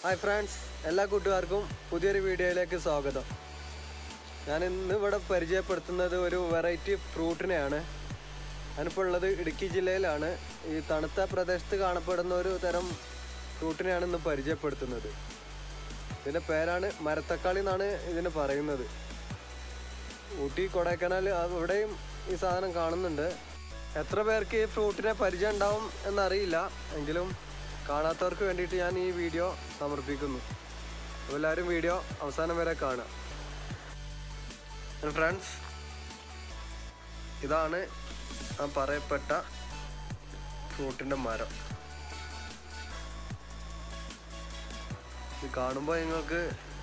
hi friends എല്ലാ കൂട്ടുകാർക്കും പുതിയൊരു വീഡിയോയിലേക്ക് സ്വാഗതം ഞാൻ ഇന്ന് ഇവിടെ പരിചയപ്പെടുത്തുന്നത് ഒരു വെറൈറ്റി ഫ്രൂട്ടിനെയാണ് ഞാനിപ്പോൾ ഉള്ളത് ഇടുക്കി ജില്ലയിലാണ് ഈ തണുത്ത പ്രദേശത്ത് കാണപ്പെടുന്ന ഒരു തരം ഫ്രൂട്ടിനെയാണ് ഇന്ന് പരിചയപ്പെടുത്തുന്നത് ഇതിൻ്റെ പേരാണ് മരത്തക്കാളി എന്നാണ് ഇതിന് പറയുന്നത് ഊട്ടി കൊടൈക്കനാൽ അവിടെയും ഈ സാധനം കാണുന്നുണ്ട് എത്ര പേർക്ക് ഈ ഫ്രൂട്ടിനെ പരിചയം ഉണ്ടാവും എന്നറിയില്ല എങ്കിലും കാണാത്തവർക്ക് വേണ്ടിയിട്ട് ഞാൻ ഈ വീഡിയോ സമർപ്പിക്കുന്നു അപ്പോൾ എല്ലാവരും വീഡിയോ അവസാനം വരെ കാണുക ഫ്രണ്ട്സ് ഇതാണ് ആ പറയപ്പെട്ട ഫ്രൂട്ടിൻ്റെ മരം ഇത് കാണുമ്പോൾ നിങ്ങൾക്ക്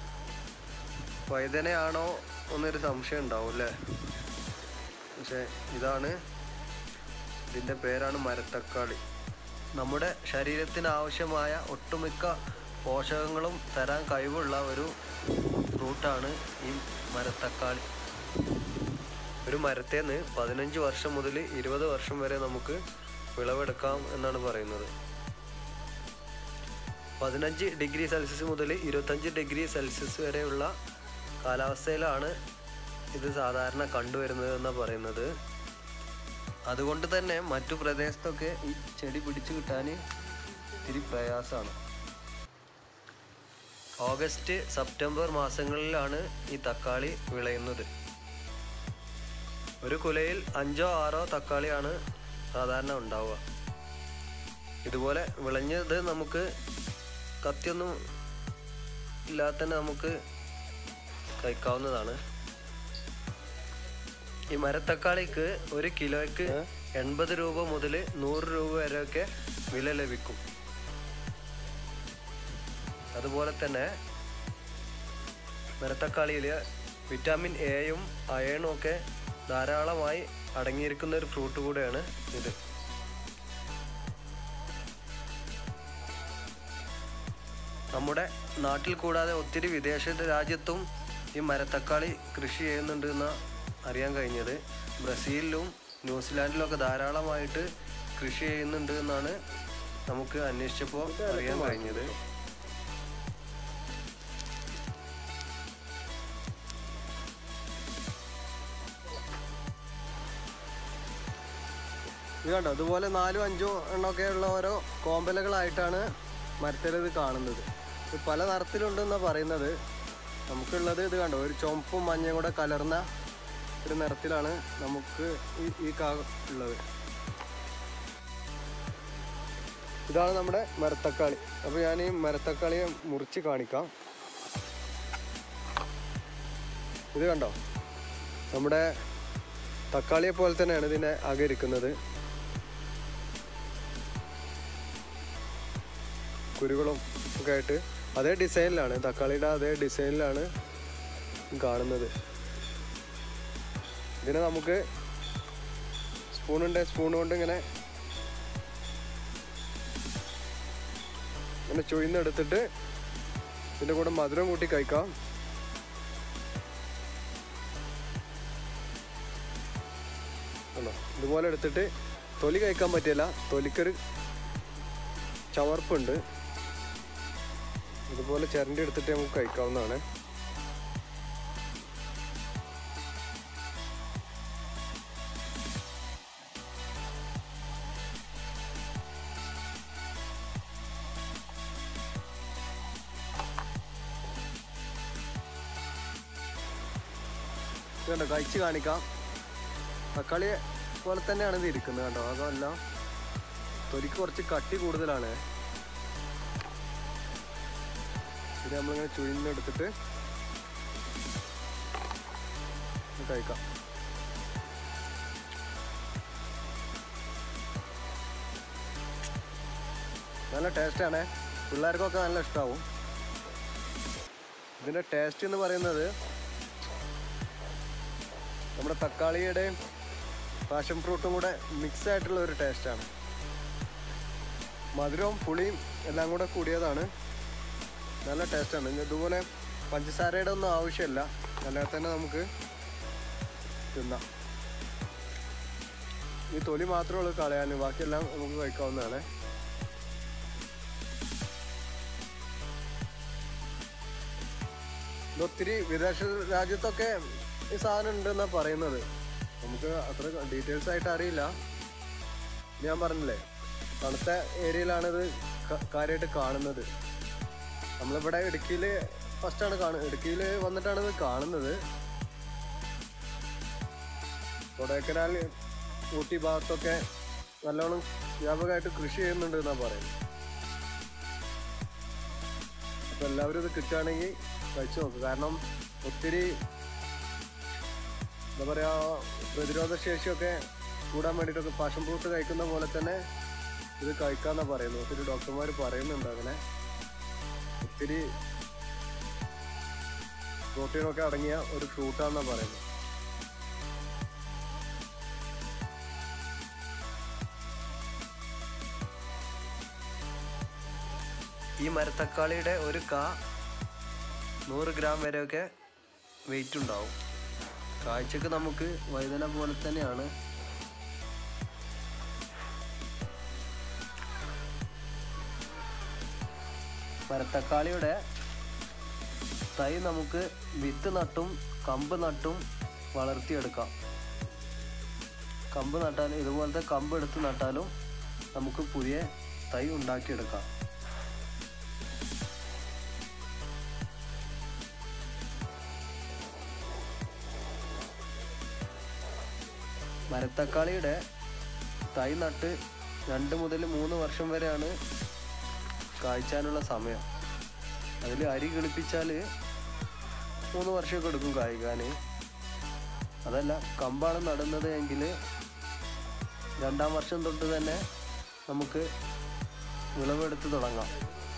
വൈദനയാണോ എന്നൊരു സംശയം ഉണ്ടാവും അല്ലേ പക്ഷേ ഇതാണ് ഇതിൻ്റെ പേരാണ് മരത്തക്കാളി നമ്മുടെ ശരീരത്തിന് ആവശ്യമായ ഒട്ടുമിക്ക പോഷകങ്ങളും തരാൻ കഴിവുള്ള ഒരു ഫ്രൂട്ടാണ് ഈ മരത്തക്കാളി ഒരു മരത്തേന്ന് പതിനഞ്ച് വർഷം മുതൽ ഇരുപത് വർഷം വരെ നമുക്ക് വിളവെടുക്കാം എന്നാണ് പറയുന്നത് പതിനഞ്ച് ഡിഗ്രി സെൽഷ്യസ് മുതൽ ഇരുപത്തഞ്ച് ഡിഗ്രി സെൽഷ്യസ് വരെയുള്ള കാലാവസ്ഥയിലാണ് ഇത് സാധാരണ കണ്ടുവരുന്നത് എന്നാണ് പറയുന്നത് അതുകൊണ്ട് തന്നെ മറ്റു പ്രദേശത്തൊക്കെ ഈ ചെടി പിടിച്ചു കിട്ടാൻ ഇത്തിരി പ്രയാസമാണ് ഓഗസ്റ്റ് സെപ്റ്റംബർ മാസങ്ങളിലാണ് ഈ തക്കാളി വിളയുന്നത് ഒരു കുലയിൽ അഞ്ചോ ആറോ തക്കാളിയാണ് സാധാരണ ഉണ്ടാവുക ഇതുപോലെ വിളഞ്ഞത് നമുക്ക് കത്തിയൊന്നും ഇല്ലാതെ തന്നെ നമുക്ക് കഴിക്കാവുന്നതാണ് ഈ മരത്തക്കാളിക്ക് ഒരു കിലോയ്ക്ക് എൺപത് രൂപ മുതൽ നൂറ് രൂപ വരെയൊക്കെ വില ലഭിക്കും അതുപോലെ തന്നെ മരത്തക്കാളിയിൽ വിറ്റാമിൻ എയും അയണും ഒക്കെ ധാരാളമായി അടങ്ങിയിരിക്കുന്ന ഒരു ഫ്രൂട്ട് കൂടെയാണ് ഇത് നമ്മുടെ നാട്ടിൽ കൂടാതെ ഒത്തിരി വിദേശ രാജ്യത്തും ഈ മരത്തക്കാളി കൃഷി ചെയ്യുന്നുണ്ട് എന്ന് അറിയാൻ കഴിഞ്ഞത് ബ്രസീലിലും ന്യൂസിലാൻഡിലൊക്കെ ധാരാളമായിട്ട് കൃഷി ചെയ്യുന്നുണ്ട് എന്നാണ് നമുക്ക് അന്വേഷിച്ചപ്പോൾ അറിയാൻ കഴിഞ്ഞത് ഇത് കണ്ടോ അതുപോലെ നാലും അഞ്ചോ എണ്ണമൊക്കെ ഉള്ള ഓരോ കോമ്പലുകളായിട്ടാണ് മരത്തിലിത് കാണുന്നത് ഇത് പല നിറത്തിലുണ്ടെന്നാണ് പറയുന്നത് നമുക്കുള്ളത് ഇത് കണ്ടോ ഒരു ചുവപ്പും മഞ്ഞയും കൂടെ കലർന്ന ഒരു നിറത്തിലാണ് നമുക്ക് ഈ ഈ കാ ഉള്ളത് ഇതാണ് നമ്മുടെ മരത്തക്കാളി അപ്പോൾ ഞാൻ ഈ മരത്തക്കാളിയെ മുറിച്ച് കാണിക്കാം ഇത് കണ്ടോ നമ്മുടെ തക്കാളിയെ പോലെ തന്നെയാണ് ഇതിൻ്റെ അക ഇരിക്കുന്നത് കുരുകളും ഒക്കെ ആയിട്ട് അതേ ഡിസൈനിലാണ് തക്കാളിയുടെ അതേ ഡിസൈനിലാണ് കാണുന്നത് ഇതിനെ നമുക്ക് സ്പൂണുണ്ട് സ്പൂൺ കൊണ്ട് ഇങ്ങനെ ഇങ്ങനെ ചൊയ്ന്നെടുത്തിട്ട് ഇതിൻ്റെ കൂടെ മധുരം കൂട്ടി കഴിക്കാം ആണോ ഇതുപോലെ എടുത്തിട്ട് തൊലി കഴിക്കാൻ പറ്റില്ല തൊലിക്കൊരു ചവർപ്പുണ്ട് ഇതുപോലെ ചിരണ്ടി എടുത്തിട്ട് നമുക്ക് കഴിക്കാവുന്നതാണ് ഇത് കണ്ടോ കഴിച്ച് കാണിക്കാം തക്കാളി പോലെ തന്നെയാണ് ഇത് ഇരിക്കുന്നത് കേട്ടോ അതല്ല തൊലിക്ക് കുറച്ച് കട്ടി കൂടുതലാണ് ഇത് നമ്മളിങ്ങനെ ചുഴിന്നെടുത്തിട്ട് കഴിക്കാം നല്ല ടേസ്റ്റാണ് പിള്ളേർക്കൊക്കെ നല്ല ഇഷ്ടമാവും ഇതിൻ്റെ ടേസ്റ്റ് എന്ന് പറയുന്നത് നമ്മുടെ തക്കാളിയുടെയും പാഷൻ ഫ്രൂട്ടും കൂടെ മിക്സ് ആയിട്ടുള്ള ഒരു ടേസ്റ്റാണ് മധുരവും പുളിയും എല്ലാം കൂടെ കൂടിയതാണ് നല്ല ടേസ്റ്റാണ് ഇതുപോലെ പഞ്ചസാരയുടെ ഒന്നും ആവശ്യമില്ല അല്ലാതെ തന്നെ നമുക്ക് തിന്നാം ഈ തൊലി മാത്രമേ ഉള്ളൂ കളയാൻ ബാക്കിയെല്ലാം നമുക്ക് കഴിക്കാവുന്നതാണ് ഇത് ഒത്തിരി വിദേശ രാജ്യത്തൊക്കെ ഈ സാധനം ഉണ്ടെന്നാ പറയുന്നത് നമുക്ക് അത്ര ഡീറ്റെയിൽസ് ആയിട്ട് അറിയില്ല ഞാൻ പറഞ്ഞില്ലേ തണുത്ത ഏരിയയിലാണ് ഇത് കാര്യമായിട്ട് കാണുന്നത് നമ്മളിവിടെ ഇടുക്കിയിൽ ഫസ്റ്റാണ് കാണുക ഇടുക്കിയിൽ വന്നിട്ടാണ് ഇത് കാണുന്നത് കൊടൈക്കനാൽ ഊട്ടി ഭാഗത്തൊക്കെ നല്ലോണം വ്യാപകമായിട്ട് കൃഷി ചെയ്യുന്നുണ്ട് എന്നാ പറയുന്നത് അപ്പൊ എല്ലാവരും ഇത് കിട്ടുകയാണെങ്കിൽ കഴിച്ചു നോക്കുക കാരണം ഒത്തിരി എന്താ പറയാ പ്രതിരോധ ശേഷിയൊക്കെ കൂടാൻ വേണ്ടിയിട്ടൊക്കെ പാഷൻ ഫ്രൂട്ട് കഴിക്കുന്ന പോലെ തന്നെ ഇത് കഴിക്കാന്നാ പറയുന്നത് ഒത്തിരി ഡോക്ടർമാർ പറയുന്നുണ്ട് അങ്ങനെ ഒത്തിരി പ്രോട്ടീനൊക്കെ അടങ്ങിയ ഒരു ഫ്രൂട്ടാന്നാ പറയുന്നത് ഈ മരത്തക്കാളിയുടെ ഒരു കാ നൂറ് ഗ്രാം വരെയൊക്കെ വെയിറ്റ് ഉണ്ടാവും കാഴ്ചക്ക് നമുക്ക് വഴുതന പോലെ തന്നെയാണ് മരത്തക്കാളിയുടെ തൈ നമുക്ക് വിത്ത് നട്ടും കമ്പ് നട്ടും വളർത്തിയെടുക്കാം കമ്പ് നട്ടാലും ഇതുപോലത്തെ കമ്പ് എടുത്ത് നട്ടാലും നമുക്ക് പുതിയ തൈ ഉണ്ടാക്കിയെടുക്കാം മരത്തക്കാളിയുടെ തൈ നട്ട് രണ്ട് മുതൽ മൂന്ന് വർഷം വരെയാണ് കായ്ച്ചാനുള്ള സമയം അതിൽ അരി കിളിപ്പിച്ചാൽ മൂന്ന് വർഷമൊക്കെ എടുക്കും കായ്ക്കാൻ അതല്ല കമ്പാണ് നടുന്നത് എങ്കിൽ രണ്ടാം വർഷം തൊട്ട് തന്നെ നമുക്ക് വിളവെടുത്ത് തുടങ്ങാം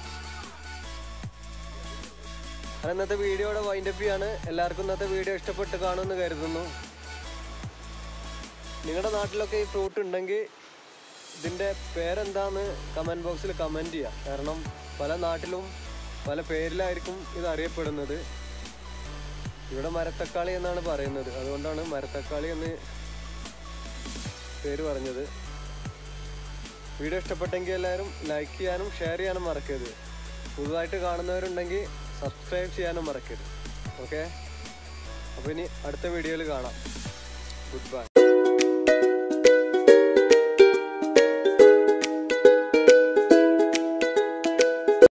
അത് ഇന്നത്തെ വീഡിയോയുടെ വൈൻഡപ്പ് ചെയ്യാണ് എല്ലാവർക്കും ഇന്നത്തെ വീഡിയോ ഇഷ്ടപ്പെട്ട് കാണുമെന്ന് കരുതുന്നു നിങ്ങളുടെ നാട്ടിലൊക്കെ ഈ ഫ്രൂട്ട് ഉണ്ടെങ്കിൽ ഇതിൻ്റെ പേരെന്താന്ന് കമൻറ്റ് ബോക്സിൽ കമൻറ്റ് ചെയ്യുക കാരണം പല നാട്ടിലും പല പേരിലായിരിക്കും ഇത് അറിയപ്പെടുന്നത് ഇവിടെ മരത്തക്കാളി എന്നാണ് പറയുന്നത് അതുകൊണ്ടാണ് മരത്തക്കാളി എന്ന് പേര് പറഞ്ഞത് വീഡിയോ ഇഷ്ടപ്പെട്ടെങ്കിൽ എല്ലാവരും ലൈക്ക് ചെയ്യാനും ഷെയർ ചെയ്യാനും മറക്കരുത് പുതുതായിട്ട് കാണുന്നവരുണ്ടെങ്കിൽ സബ്സ്ക്രൈബ് ചെയ്യാനും മറക്കരുത് ഓക്കെ അപ്പോൾ ഇനി അടുത്ത വീഡിയോയിൽ കാണാം ഗുഡ് ബൈ